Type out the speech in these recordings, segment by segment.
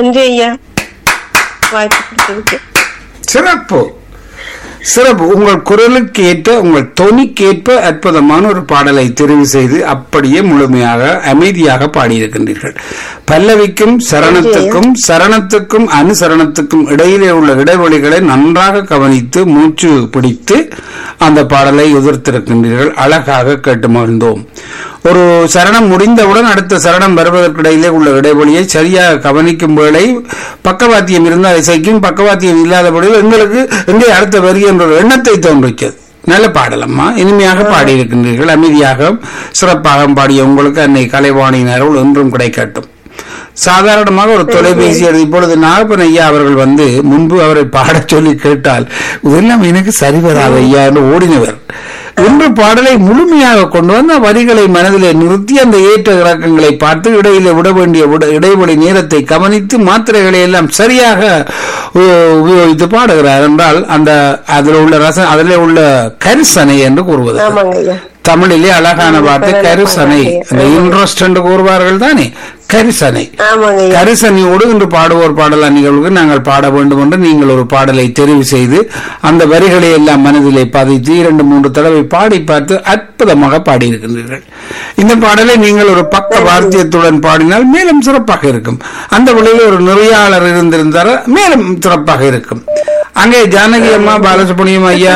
நன்றி ஐயா வாய்ப்பு கொடுத்ததுக்கு சிறப்பு சிறப்பு உங்கள் குரலுக்கு ஏற்ற உங்கள் தொனிக்கேற்ப அற்புதமான ஒரு பாடலை தெரிவு செய்து அப்படியே முழுமையாக அமைதியாக பாடியிருக்கின்றீர்கள் பல்லவிக்கும் சரணத்துக்கும் சரணத்துக்கும் அனுசரணத்துக்கும் இடையிலே உள்ள இடைவெளிகளை நன்றாக கவனித்து மூச்சு பிடித்து அந்த பாடலை எதிர்த்திருக்கின்றீர்கள் அழகாக கேட்டு மகிழ்ந்தோம் ஒரு சரணம் முடிந்தவுடன் அடுத்த சரணம் வருவதற்கிடையிலே உள்ள இடைவெளியை சரியாக கவனிக்கும் வேளை பக்கவாத்தியம் இருந்தால் இசைக்கும் பக்கவாத்தியம் இல்லாதபடி எங்களுக்கு எங்கே அடுத்த வரி என்ற ஒரு எண்ணத்தை தோன்றிச்சது நல்ல பாடலம்மா இனிமையாக பாடியிருக்கின்றீர்கள் அமைதியாக சிறப்பாக பாடிய உங்களுக்கு அன்னை கலைவாணியின் அருள் என்றும் கிடைக்கட்டும் சாதாரணமாக ஒரு தொலைபேசி எடுத்து இப்பொழுது நாகப்பன் ஐயா அவர்கள் வந்து முன்பு அவரை பாடச் சொல்லி கேட்டால் இதெல்லாம் எனக்கு சரி வராது ஐயா என்று ஓடினவர் இன்று பாடலை முழுமையாக கொண்டு வந்து வரிகளை மனதிலே நிறுத்தி அந்த ஏற்ற இறக்கங்களை பார்த்து இடையில விட வேண்டிய விட- இடைவெளி நேரத்தை கவனித்து மாத்திரைகளை எல்லாம் சரியாக உ- உபயோகித்து பாடுகிறார் என்றால் அந்த அதில் உள்ள ரச அதில் உள்ள கரிசனை என்று கூறுவது ஆமாங்க ஐயா தமிழிலே அழகான வார்த்தை கரிசனை அந்த இன்ட்ரெஸ்ட் என்று கூறுவார்கள் தானே கரிசனை ஆமாங்க ஐயா கரிசனையோடு இன்று பாடுவோர் பாடலா நிகழ்வுக்கு நாங்கள் பாட வேண்டும் என்று நீங்கள் ஒரு பாடலை தெரிவு செய்து அந்த வரிகளை எல்லாம் மனதிலே பதித்து இரண்டு மூன்று தடவை பாடி பார்த்து அற்புதமாக பாடியிருக்கின்றீர்கள் இந்த பாடலை நீங்கள் ஒரு பக்க வார்த்தியத்துடன் பாடினால் மேலும் சிறப்பாக இருக்கும் அந்த வழியில் ஒரு நெறியாளர் இருந்திருந்தால் மேலும் சிறப்பாக இருக்கும் அங்கே ஜானகி அம்மா பாலசுப்ரமணியம் ஐயா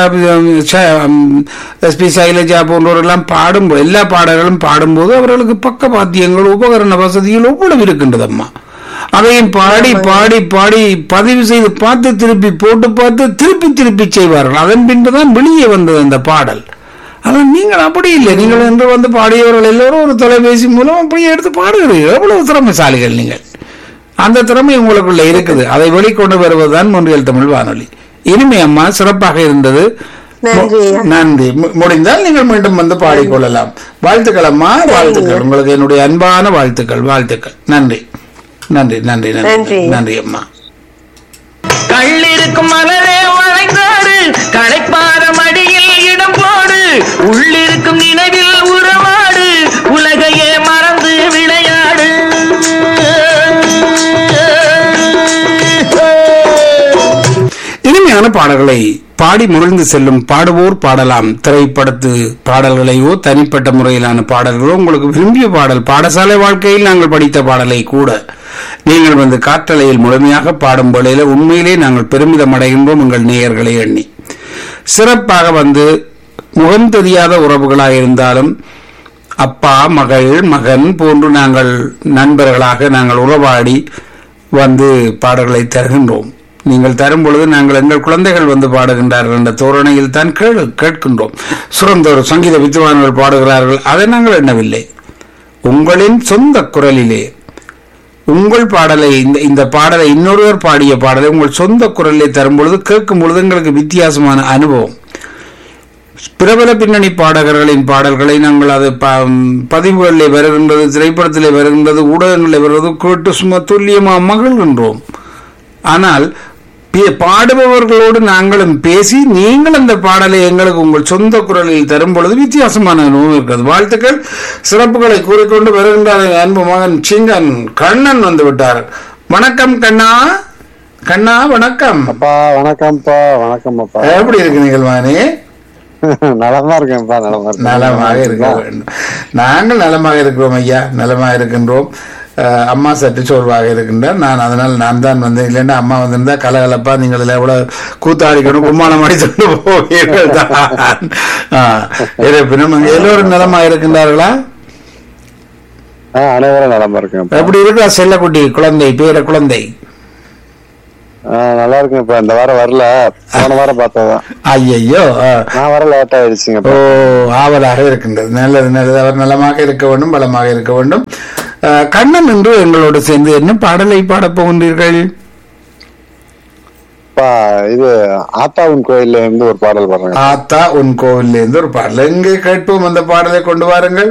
எஸ் பி சைலஜா போன்றவர்களெல்லாம் பாடும்போது எல்லா பாடல்களும் பாடும்போது அவர்களுக்கு பக்க வாத்தியங்கள் உபகரண வசதிகள் எவ்வளவு இருக்கின்றது அம்மா அதையும் பாடி பாடி பாடி பதிவு செய்து பார்த்து திருப்பி போட்டு பார்த்து திருப்பி திருப்பி செய்வார்கள் அதன் பின்புதான் வெளியே வந்தது அந்த பாடல் ஆனால் நீங்கள் அப்படி இல்லை நீங்கள் என்று வந்து பாடியவர்கள் எல்லோரும் ஒரு தொலைபேசி மூலம் அப்படியே எடுத்து பாடுகிறீர்கள் எவ்வளவு திறமைசாலிகள் நீங்கள் அந்த திறமை உங்களுக்குள்ள இருக்குது அதை வெளிக்கொண்டு வருவதுதான் மொன்றியல் தமிழ் வானொலி இனிமை அம்மா சிறப்பாக இருந்தது நன்றி ஐயா நன்றி மு- முடிந்தால் நீங்கள் மீண்டும் வந்து பாடிக்கொள்ளலாம் வாழ்த்துக்கள் அம்மா வாழ்த்துக்கள் உங்களுக்கு என்னுடைய அன்பான வாழ்த்துக்கள் வாழ்த்துக்கள் நன்றி நன்றி நன்றி நன்றி நன்றி. நன்றி அம்மா கள்ளிருக்கும் மலரே வளைந்தாடு களைப்பார மடியில் இடம் போடு உள்ளிருக்கும் நினைவில் உறவாடு உலகையே மறந்து விளையாடு இனிமையான பாடல்களை பாடி முகிழ்ந்து செல்லும் பாடுவோர் பாடலாம் திரைப்படத்து பாடல்களையோ தனிப்பட்ட முறையிலான பாடல்களோ உங்களுக்கு விரும்பிய பாடல் பாடசாலை வாழ்க்கையில் நாங்கள் படித்த பாடலை கூட நீங்கள் வந்து காற்றலையில் முழுமையாக பாடும் வேளையில உண்மையிலே நாங்கள் பெருமிதம் அடைகின்றோம் உங்கள் நேயர்களை எண்ணி சிறப்பாக வந்து முகம் தெரியாத உறவுகளாக இருந்தாலும் அப்பா மகள் மகன் போன்று நாங்கள் நண்பர்களாக நாங்கள் உறவாடி வந்து பாடல்களை தருகின்றோம் நீங்கள் தரும் பொழுது நாங்கள் எங்கள் குழந்தைகள் வந்து பாடுகின்றார்கள் என்ற தோரணையில் தான் கேளு கேட்கின்றோம் சுரந்தோர் சங்கீத வித்வான்கள் பாடுகிறார்கள் அதை நாங்கள் எண்ணவில்லை உங்களின் சொந்த குரலிலே உங்கள் பாடலை இந்த இந்த பாடலை இன்னொருவர் பாடிய பாடலை உங்கள் சொந்த குரலிலே தரும் பொழுது கேட்கும் பொழுது எங்களுக்கு வித்தியாசமான அனுபவம் பிரபல பின்னணி பாடகர்களின் பாடல்களை நாங்கள் அது ப- பதிவுகளிலே வருகின்றது திரைப்படத்திலே வருகின்றது ஊடகங்களிலே வருவது கேட்டு சும்மா துல்லியமாக மகிழ்கின்றோம் ஆனால் பே- பாடுபவர்களோடு நாங்களும் பேசி நீங்கள் அந்த பாடலை எங்களுக்கு உங்கள் சொந்த குரலில் தரும் பொழுது வித்தியாசமான அனுபவம் இருக்கிறது வாழ்த்துக்கள் சிறப்புகளை கூறிக்கொண்டு வருகின்றார் என் அன்பு மகன் சிங்கன் கண்ணன் வந்து விட்டார் வணக்கம் கண்ணா கண்ணா வணக்கம் அப்பா வணக்கம்ப்பா வணக்கம் அப்பா எப்படி இருக்கிறீர்கள் மகனே நலமா இருக்கேன்ப்பா நலமா இருக்கேன் நலமாக இருக்க வேண்டும் நாங்கள் நலமாக இருக்கிறோம் ஐயா நலமாக இருக்கின்றோம் அஹ், அம்மா சற்று சோர்வாக இருக்கின்றார் நான் அதனால் நான் தான் வந்து இல்லைன்னா அம்மா வந்திருந்தா கலகலப்பா நீங்கள் இதில் எவ்வளவு கூத்தாடிக்கணும் கும்மாளம் அடித்துட்டு போவீர்கள் தான் ஆஹ், இருப்பினும் அங்கே எல்லோரும் நலமாக இருக்கின்றார்களா ஆ, அனைவரும் நலமா இருக்கேன்ப்பா எப்படி இருக்கா செல்லக்குட்டி குழந்தை பேர குழந்தை ஆ, நல்லா இருக்கேன்ப்பா இந்த வாரம் வரல போன வாரம் பார்த்ததான் ஐயையோ ஆஹ். நான் வர லேட் ஓ ஆயிடுச்சுங்கப்பா ஆவலாக இருக்கின்றது நல்லது நல்லது அவர் நலமாக இருக்க வேண்டும் பலமாக இருக்க வேண்டும் அஹ், கண்ணன் என்று எங்களோடு சேர்ந்து என்ன பாடலை பாடப் போகின்றீர்கள் அப்பா இது ஆத்தாவின் கோயில்ல இருந்து ஒரு பாடல் பாடுறேன் ஆத்தா உன் கோவில்ல இருந்து ஒரு பாடல் எங்கே கேட்போம் அந்த பாடலை கொண்டு வாருங்கள்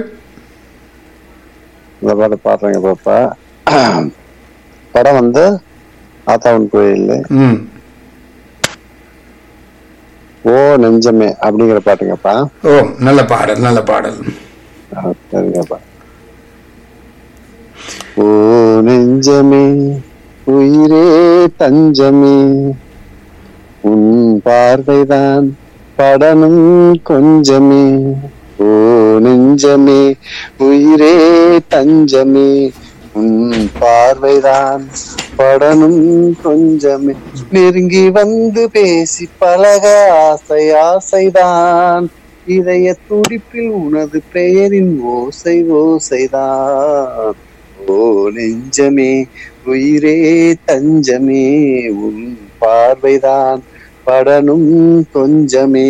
இந்த பாடல் பாடுறேங்க பாப்பா படம் வந்து ஆத்தாவின் கோயில் ம் ஓ நெஞ்சமே அப்படிங்கிற பாட்டுங்கப்பா ஓ நல்ல பாடல் நல்ல பாடல் ஆ, சரிங்கப்பா ஓ நெஞ்சமே உயிர் தஞ்சமே உன் பார்வைதான் படணும் கொஞ்சமே ஓ நெஞ்சமே உயிரே தஞ்சமே உன் பார்வைதான் படணும் கொஞ்சமே நெருங்கி வந்து பேசி பழக ஆசை ஆசைதான் இதய துடிப்பில் உனது பெயரின் ஓசை ஓசைதான் ஓ நெஞ்சமே உயிரே தஞ்சமே உன் பார்வைதான் படணும் கொஞ்சமே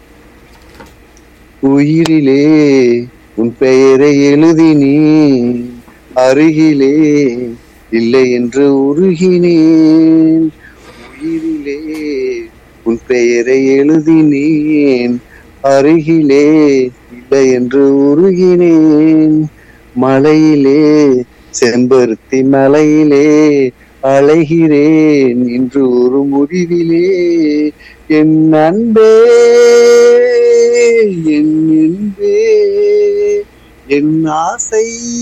உயிரிலே உன் பெயரை எழுதினேன் அருகிலே இல்லை என்று உருகினேன் உயிரிலே உன் பெயரை எழுதினேன் அருகிலே இல்லை என்று உருகினேன் மலையிலே செம்பருத்தி மலையிலே அலைகிறேன் இன்று ஒரு முடிவிலே என் அன்பே என் என்பே என் ஆசை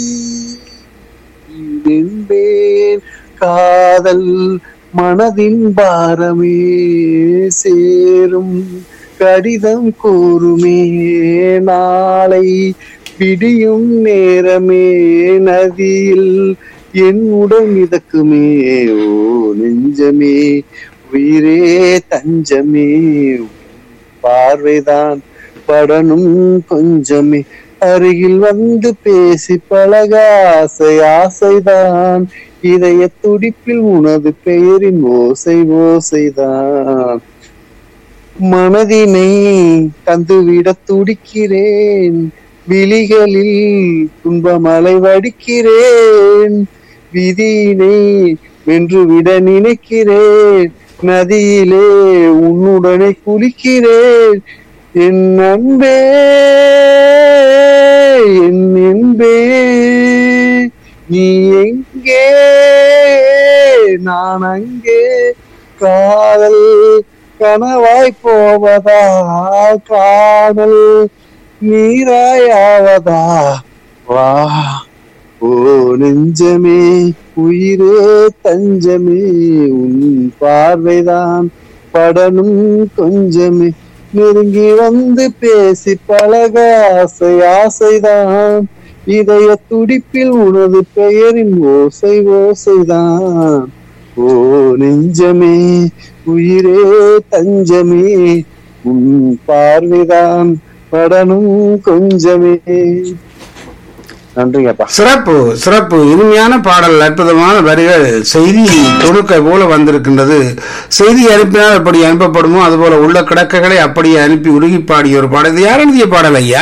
என்பேன் காதல் மனதின் பாரமே சேரும் கடிதம் கூறுமே நாளை விடியும் நேரமே நதியில் என் உடல் மிதக்குமே ஓ நெஞ்சமே உயிரே தஞ்சமே பார்வைதான் படணும் கொஞ்சமே அருகில் வந்து பேசி பழக ஆசை ஆசைதான் இதய துடிப்பில் உனது பெயரின் ஓசை ஓசைதான் மனதினை தந்துவிட துடிக்கிறேன் விழிகளில் துன்பமலை வடிக்கிறேன் விதியினை வென்றுவிட நினைக்கிறேன் நதியிலே உன்னுடனே குளிக்கிறேன் என் அன்பே என் என்பே நீ எங்கே நான் அங்கே காதல் கனவாய் போவதா காதல் நீராயாவதா வா ஓ நெஞ்சமே உயிரே தஞ்சமே உன் பார்வைதான் படணும் கொஞ்சமே நெருங்கி வந்து பேசி பழக ஆசை ஆசைதான் இதய துடிப்பில் உனது பெயரின் ஓசை ஓசைதான் ஓ நெஞ்சமே உயிரே தஞ்சமே உன் பார்வைதான் படணும் கொஞ்சமே நன்றிங்கப்பா சிறப்பு சிறப்பு இனிமையான பாடல் அற்புதமான வரிகள் செய்தி தொடுக்கை போல வந்திருக்கின்றது செய்தி அனுப்பினால் அப்படி அனுப்பப்படுமோ அதுபோல உள்ள கிடக்கைகளை அப்படியே அனுப்பி உருகி பாடிய ஒரு பாடல் இது யார் எழுதிய பாடல் ஐயா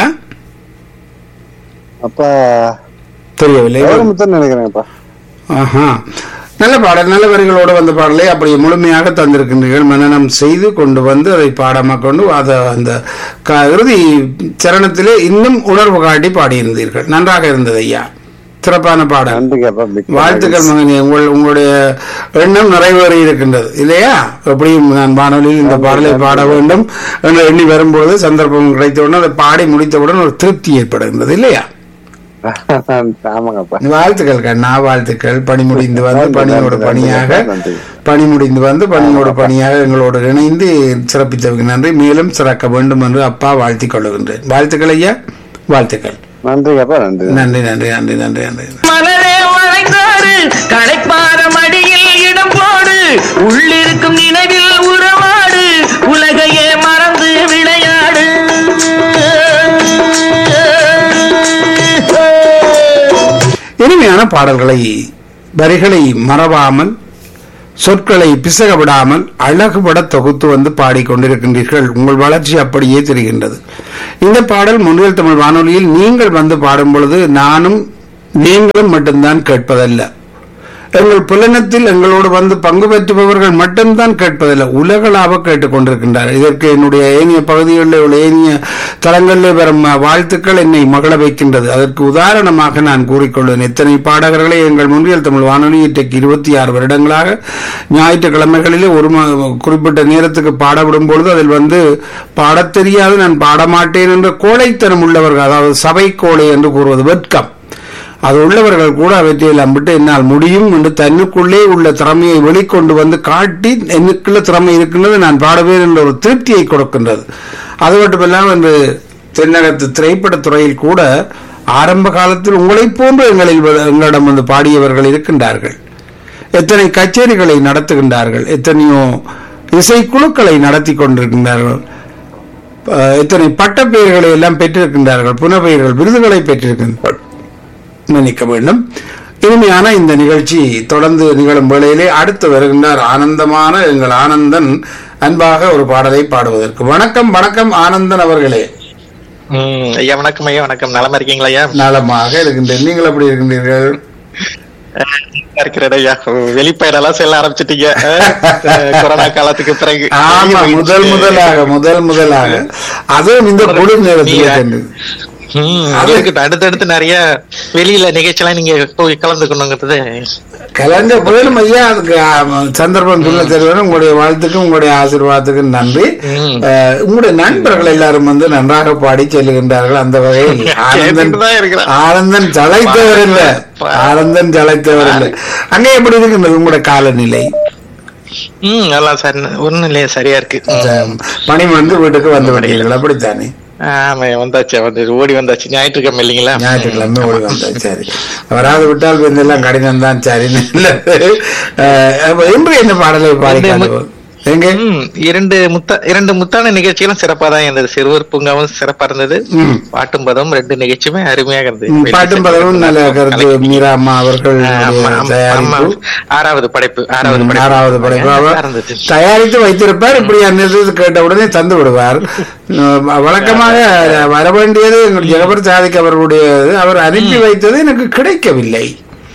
அப்பா தெரியவில்லை கௌரமுத்தன் நினைக்கிறேன்ப்பா ஆஹா நல்ல பாடல் நல்ல வரிகளோடு வந்த பாடலை அப்படி முழுமையாக தந்திருக்கின்றீர்கள் மனனம் செய்து கொண்டு வந்து அதை பாடமாக கொண்டு அதை அந்த க- இறுதி சரணத்திலே இன்னும் உணர்வு காட்டி பாடியிருந்தீர்கள் நன்றாக இருந்தது ஐயா சிறப்பான பாடல் நன்றிங்கப்பா மிக்க வாழ்த்துக்கள் மகனே உங்கள் உங்களுடைய எண்ணம் நிறைவேறி இருக்கின்றது இல்லையா எப்படியும் நான் வானொலியில் இந்த பாடலை பாட வேண்டும் என்று எண்ணி வரும்பொழுது சந்தர்ப்பம் கிடைத்தவுடன் அதை பாடி முடித்தவுடன் ஒரு திருப்தி ஏற்படுகின்றது இல்லையா மகிழ்ச்சி. ஆமாங்கப்பா வாழ்த்துக்கள் கண்ணா வாழ்த்துக்கள் பணி முடிந்து வந்து நன்றி, பணியோடு நன்றி, பணியாக நன்றி. பணி முடிந்து வந்து பணியோடு பணியாக எங்களோடு இணைந்து சிறப்பித்தவங்க நன்றி மேலும் சிறக்க வேண்டும் என்று அப்பா வாழ்த்திக் கொள்ளுகின்றேன் வாழ்த்துக்கள் ஐயா வாழ்த்துக்கள் நன்றிங்கப்பா நன்றி நன்றி நன்றி நன்றி நன்றி நன்றி மலரே வளைந்தாடு களைப்பார மடியில் இடம் போடு உள்ளிருக்கும் நினைவில் உறவாடு உலகையே மறந்து விளையாடு இனிமையான பாடல்களை வரிகளை மறவாமல் சொற்களை பிசக விடாமல் அழகுபட தொகுத்து வந்து பாடிக்கொண்டிருக்கின்றீர்கள் உங்கள் வளர்ச்சி அப்படியே தெரிகின்றது இந்த பாடல் முன்னில் தமிழ் வானொலியில் நீங்கள் வந்து பாடும் பொழுது நானும் நீங்களும் மட்டும்தான் கேட்பதல்ல எங்கள் புலனத்தில் எங்களோடு வந்து பங்கு பெற்றுபவர்கள் மட்டும்தான் கேட்பதில்லை உலகளாக கேட்டுக்கொண்டிருக்கின்றார் இதற்கு என்னுடைய ஏனைய பகுதிகளில் உள்ள ஏனைய தளங்களில் வரும் வாழ்த்துக்கள் என்னை மகள வைக்கின்றது அதற்கு உதாரணமாக நான் கூறிக்கொள்வேன் எத்தனை பாடகர்களை எங்கள் முன்றியல் தமிழ் வானொலி இன்றைக்கு இருபத்தி ஆறு வருடங்களாக ஞாயிற்றுக்கிழமைகளிலே ஒரு ம- குறிப்பிட்ட நேரத்துக்கு பாடவிடும் பொழுது அதில் வந்து பாடத் தெரியாது நான் பாடமாட்டேன் என்ற கோழைத்தனம் உள்ளவர்கள் அதாவது சபை கோழை என்று கூறுவது வெட்கம் அது உள்ளவர்கள் கூட அவற்றையெல்லாம் விட்டு என்னால் முடியும் என்று தன்னுக்குள்ளே உள்ள திறமையை வெளிக்கொண்டு வந்து காட்டி எனக்குள்ள திறமை இருக்கின்றது நான் பாடுவேன் என்ற ஒரு திருப்தியை கொடுக்கின்றது அது மட்டுமில்லாமல் இன்று தென்னகத்து திரைப்படத் துறையில் கூட ஆரம்ப காலத்தில் உங்களைப் போன்று எங்களில் வ- எங்களிடம் வந்து பாடியவர்கள் இருக்கின்றார்கள் எத்தனை கச்சேரிகளை நடத்துகின்றார்கள் எத்தனையோ இசைக்குழுக்களை நடத்தி கொண்டிருக்கின்றார்கள் அஹ், எத்தனை பட்டப்பெயர்களை எல்லாம் பெற்றிருக்கின்றார்கள் புனப்பெயர்கள் விருதுகளை பெற்றிருக்கின்றார்கள் மன்னிக்க வேண்டும் இனிமையான இந்த நிகழ்ச்சி தொடர்ந்து நிகழும் வேளையிலே அடுத்து வருகின்றார் ஆனந்தமான எங்கள் ஆனந்தன் அன்பாக ஒரு பாடலை பாடுவதற்கு வணக்கம் வணக்கம் ஆனந்தன் அவர்களே ம், ஐயா வணக்கம் ஐயா வணக்கம் நலமா இருக்கீங்களா ஐயா நலமாக இருக்கின்றேன் நீங்கள் எப்படி இருக்கின்றீர்கள் நல்லா இருக்கிறேன் ஐயா வெளிப்பயணெல்லாம் செல்ல ஆரம்பிச்சிட்டீங்க அஹ், கொரோனா காலத்துக்கு பிறகு ஆமா முதல் முதலாக முதல் முதலாக அதுவும் இந்த குளிர் நேரத்தில் நீங்க- சென்று ம், இருக்கட்டும் அடுத்தடுத்து நிறைய வெளியில நிகழ்ச்சியெல்லாம் நீங்க போய் கலந்துக்கணுங்கிறது கலந்த போயிடும் ஐயா அதுக்கு ஆ, சந்தர்ப்பம் சொல்ல தருவேன் உங்களுடைய வாழ்த்துக்கும் உங்களுடைய ஆசீர்வாதத்துக்கும் நன்றி ம். அஹ், உங்களுடைய நண்பர்கள் எல்லாரும் வந்து நன்றாக பாடி செல்லுகின்றார்கள் அந்த வகையில் ஆனந்தன் கேட்டுட்டுதான் இருக்கிறேன். ஆனந்தன் ஜலைத்தவர் இல்ல ஆனந்தன் ஜலைத்தவர் இல்ல அங்கே எப்படி இருக்கின்றது உங்களுடைய காலநிலை ம் நல்லா சார் ஒண்ணும் இல்லையா சரியா இருக்கு ம். பணி வந்து வீட்டுக்கு வந்து விட்டீர்கள் அப்படித்தானே ஆமா வந்தாச்சு வந்து ஓடி வந்தாச்சு ஞாயிற்றுக்கிழமை இல்லைங்களா ஞாயிற்றுக்கிழமை ஓடி வந்தேன் சரி வராது விட்டால் வந்து எல்லாம் கடினம் தான் சரி நல்லது. அஹ், அப்ப இன்று என்ன பாடலை பாடி இந்த மு- காட்டுவோம்? எங்க ம், இரண்டு முத்த இரண்டு முத்தான நிகழ்ச்சிகளும் சிறப்பா தான் இருந்தது சிறுவர் பூங்காவும் சிறப்பா இருந்தது ம். பாட்டும் பதவும் ரெண்டு நிகழ்ச்சியுமே அருமையாக இருந்தது ம், பாட்டும் பதவும் நல்ல கருத்து மீரா அம்மா அவர்கள் ஆமா, ஆமா, ஆமா. தயாரிப்பு ஆறாவது படைப்பு ஆறாவது படைப்பு ஆறாவது படைப்பு நல்லா அவர் இருந்தது தயாரித்து வைத்திருப்பார் இப்படி அந்நியது கேட்ட உடனே தந்து விடுவார் உம், வழக்கமாக வர வேண்டியது எங்கள் ஜெகபர் சாதிக் அவர்களுடைய அவர் அனுப்பி வைத்தது எனக்கு கிடைக்கவில்லை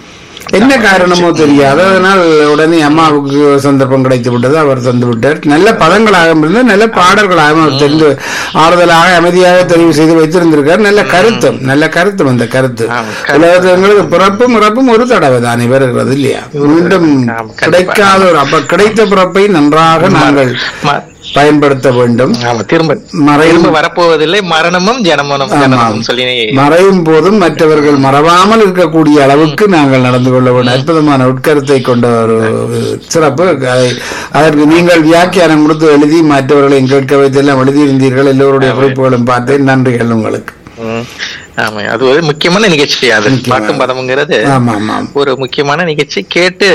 என்ன காரணமோ தெரியாது அதனால் உடனே அம்மாவுக்கு சந்தர்ப்பம் கிடைத்து விட்டது அவர் தந்து விட்டார் நல்ல பதங்களாக இருந்து நல்ல பாடல்களாக அவர் தெரிந்து ஆறுதலாக அமைதியாக தெரிவு செய்து வைத்திருந்திருக்கார் நல்ல கருத்தும் நல்ல கருத்தும் அந்த கருத்து ஆமா, கருத்து. உலகத்தில் எங்களுக்கு பிறப்பும் இறப்பும் ஒரு தடவை தானே வருகிறது இல்லையா மீண்டும் ஆமா, கண்டிப்பா. கிடைக்காத ஒரு அப்ப கிடைத்த பிறப்பை நன்றாக நாங்கள் ம- பயன்படுத்த வேண்டும் ஆமா திரும்ப மறையும் திரும்ப வரப்போவதில்லை மரணமும் ஜனமனும் ஜனமும் சொல்லி மறையும் போதும் மற்றவர்கள் மறவாமல் இருக்கக்கூடிய அளவுக்கு நாங்கள் நடந்து கொள்ள வேண்டும் அற்புதமான உட்கருத்தை கொண்ட ஒரு சிறப்பு அதை- அதற்கு நீங்கள் வியாக்கியானம் கொடுத்து எழுதி மற்றவர்களையும் கேட்க வைத்து எல்லாம் எழுதியிருந்தீர்கள் எல்லோருடைய குறிப்புகளும் பார்த்தேன் நன்றிகள் உங்களுக்கு ம். ஆமா அது ஒரு முக்கியமான நிகழ்ச்சி அது முக்கியமான. பாட்டும் பதமுங்கிறது ஆமா ஆமாம் ஒரு முக்கியமான நிகழ்ச்சி கேட்டு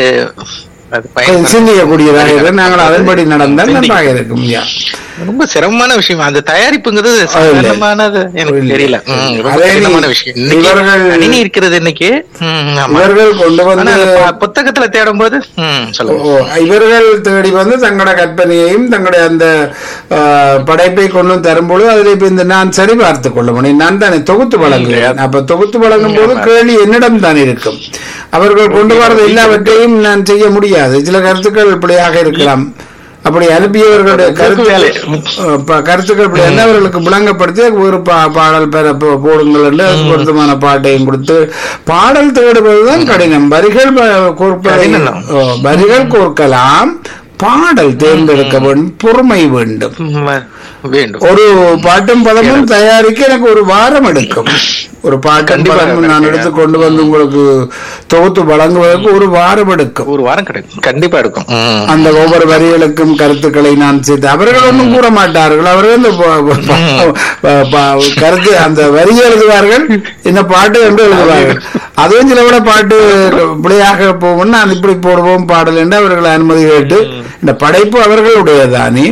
அது பயன்படுத்த சிந்திக்கக்கூடியதாக இருக்கு நாங்கள் அதன்படி நடந்தால் நன்றாக இருக்கும் ஐயா. ரொம்ப சிரமமான விஷயம் அந்த தயாரிப்புங்கிறது இல்ல. சாதாரணமானது எனக்கு இல்ல. தெரியல ம், ரொம்ப அதே நீ- கடினமான விஷயம் இன்னைக்கு இவர்கள் கணினி இருக்கிறது இன்னைக்கு ம், ஆமா இவர்கள் கொண்டு ஆனா வந்து அந்த ப- புத்தகத்துல தேடும் போது ம், சொல்லுங்க ஓ, இவர்கள் தேடி வந்து தங்களோட கற்பனையையும் தங்களுடைய அந்த ஆ, படைப்பை கொண்டு தரும்பொழுது அதில் இப்ப இந்த நான் சரி பார்த்து கொள்ள முடியும் நான் தானே தொகுத்து வழங்குகிறேன் அப்ப தொகுத்து வழங்கும் போது கேள்வி என்னிடம் தான் இருக்கும் அவர்கள் கொண்டு வரது எல்லாவற்றையும் நான் செய்ய முடியாது சில கருத்துக்கள் இப்படியாக இருக்கலாம் அப்படி அனுப்பியவர்களுடைய கருத்து வேலை. அஹ், ப- கருத்துக்கள் இப்படி எல்லாம் அவர்களுக்கு விளங்கப்படுத்தி ஒரு பா- பாடல் பெற போ- போடுங்கள் என்று அதுக்கு பொருத்தமான பாட்டையும் கொடுத்து பாடல் தேடுவதுதான் கடினம் வரிகள் ப- கோர்ப்பதை கடினம். ஓ, வரிகள் கோர்க்கலாம் பாடல் தேர்ந்தெடுக்க வேண்டும் பொறுமை வேண்டும் ம், வேண்டும் ஒரு பாட்டும் பதமும் தயாரிக்க எனக்கு ஒரு வாரம் எடுக்கும் ஒரு பாட்டும் கண்டிப்பாக பதமும் நான் எடுத்து கொண்டு வந்து உங்களுக்கு தொகுத்து வழங்குவதற்கு ஒரு வாரம் எடுக்கும் ஒரு வாரம் கிடைக்கும் கண்டிப்பா எடுக்கும் ம். அந்த ஒவ்வொரு வரிகளுக்கும் கருத்துக்களை நான் சேர்த்து அவர்கள் ஒன்றும் கூற மாட்டார்கள் அவர்கள் இந்த ப- ப- ப- ப- கருத்து அந்த வரி எழுதுவார்கள் இந்த பாட்டு என்று எழுதுவார்கள் அதுவும் சில விட பாட்டு பிழையாக போகும் நான் இப்படி போடுவோம் பாடல் என்று அவர்கள் அனுமதி கேட்டு இந்த படைப்பு அவர்களுடையதானே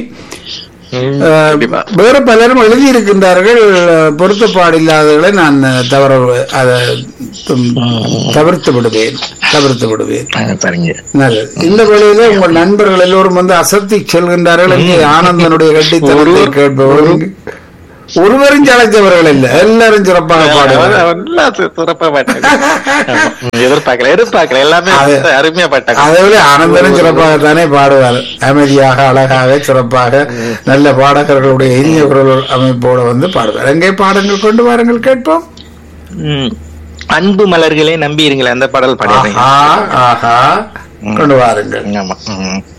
ம், அஹ், கண்டிப்பா வேறு பலரும் எழுதியிருக்கின்றார்கள் அஹ், பொருத்தப்பாடு இல்லாதவர்களை நான் அஹ், தவற அதை தும், தவிர்த்து விடுவேன் தவிர்த்து விடுவேன் ஆ, சரிங்க நல்லது இந்த வேளையில உங்கள் நண்பர்கள் எல்லோரும் வந்து அசத்தி செல்கின்றார்கள் இங்கே ஆனந்தனுடைய கட்டித்தனத்தை கேட்பவர்கள் ஒருவரும் சளைத்தவர்கள் இல்ல எல்லாரும் சிறப்பாக பாடுவார்கள் எல்லாம் சி- சிறப்பா பாட்டாங்க ஆமா. ம், எதிர்பார்க்கல எதிர்பார்க்கல எல்லாமே அது- அருமையா பாட்டாங்க அதை விட ஆனந்தனும் சிறப்பாகத்தானே பாடுவார் அமைதியாக அழகாக சிறப்பாக நல்ல பாடகர்களுடைய இனிய குரல் அமைப்போட வந்து பாடுவார் எங்கே பாடங்கள் கொண்டு வாருங்கள் கேட்போம் ம். அன்பு மலர்களே நம்பி இருங்களே அந்த பாடல் பாடிடுறீங்க ஆஹா ஆஹா கொண்டு வாருங்கள் ஆமா ம்.